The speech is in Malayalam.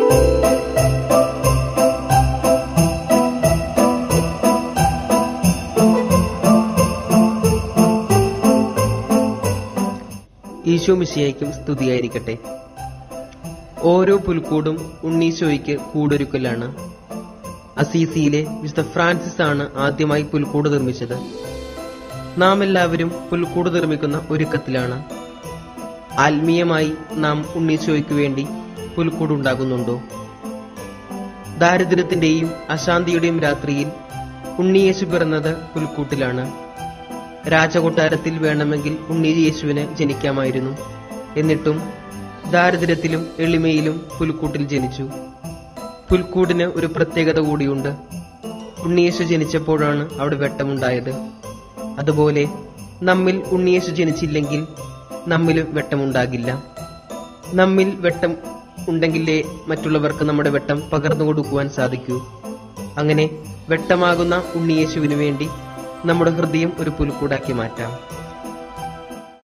ഈശോ മിശിയായ്ക്കും സ്തുതിയായിരിക്കട്ടെ ഓരോ പുൽക്കൂടും ഉണ്ണീശോയ്ക്ക് കൂടൊരുക്കലാണ് അസീസിയിലെ വിശുദ്ധ ഫ്രാൻസിസ് ആണ് ആദ്യമായി പുൽക്കൂട് നിർമ്മിച്ചത് നാം എല്ലാവരും പുൽക്കൂട് നിർമ്മിക്കുന്ന ഒരുക്കത്തിലാണ് ആത്മീയമായി നാം ഉണ്ണീശോയ്ക്ക് വേണ്ടി പുൽക്കൂട് ഉണ്ടാകുന്നുണ്ടോ ദാരിദ്ര്യത്തിന്റെയും അശാന്തിയുടെയും രാത്രിയിൽ ഉണ്ണിയേശു പിറന്നത് പുൽക്കൂട്ടിലാണ് രാജകൊട്ടാരത്തിൽ വേണമെങ്കിൽ ഉണ്ണി യേശുവിന് ജനിക്കാമായിരുന്നു എന്നിട്ടും ദാരിദ്ര്യത്തിലും എളിമയിലും പുൽക്കൂട്ടിൽ ജനിച്ചു പുൽക്കൂടിന് ഒരു പ്രത്യേകത കൂടിയുണ്ട് ഉണ്ണിയേശു ജനിച്ചപ്പോഴാണ് അവിടെ വെട്ടമുണ്ടായത് അതുപോലെ നമ്മിൽ ഉണ്ണിയേശു ജനിച്ചില്ലെങ്കിൽ നമ്മിലും വെട്ടമുണ്ടാകില്ല നമ്മിൽ വെട്ടം ഉണ്ടെങ്കിലേ മറ്റുള്ളവർക്ക് നമ്മുടെ വെട്ടം പകർന്നു കൊടുക്കുവാൻ സാധിക്കൂ അങ്ങനെ വെട്ടമാകുന്ന ഉണ്ണിയേശുവിനു വേണ്ടി നമ്മുടെ ഹൃദയം ഒരു പുൽക്കൂടാക്കി മാറ്റാം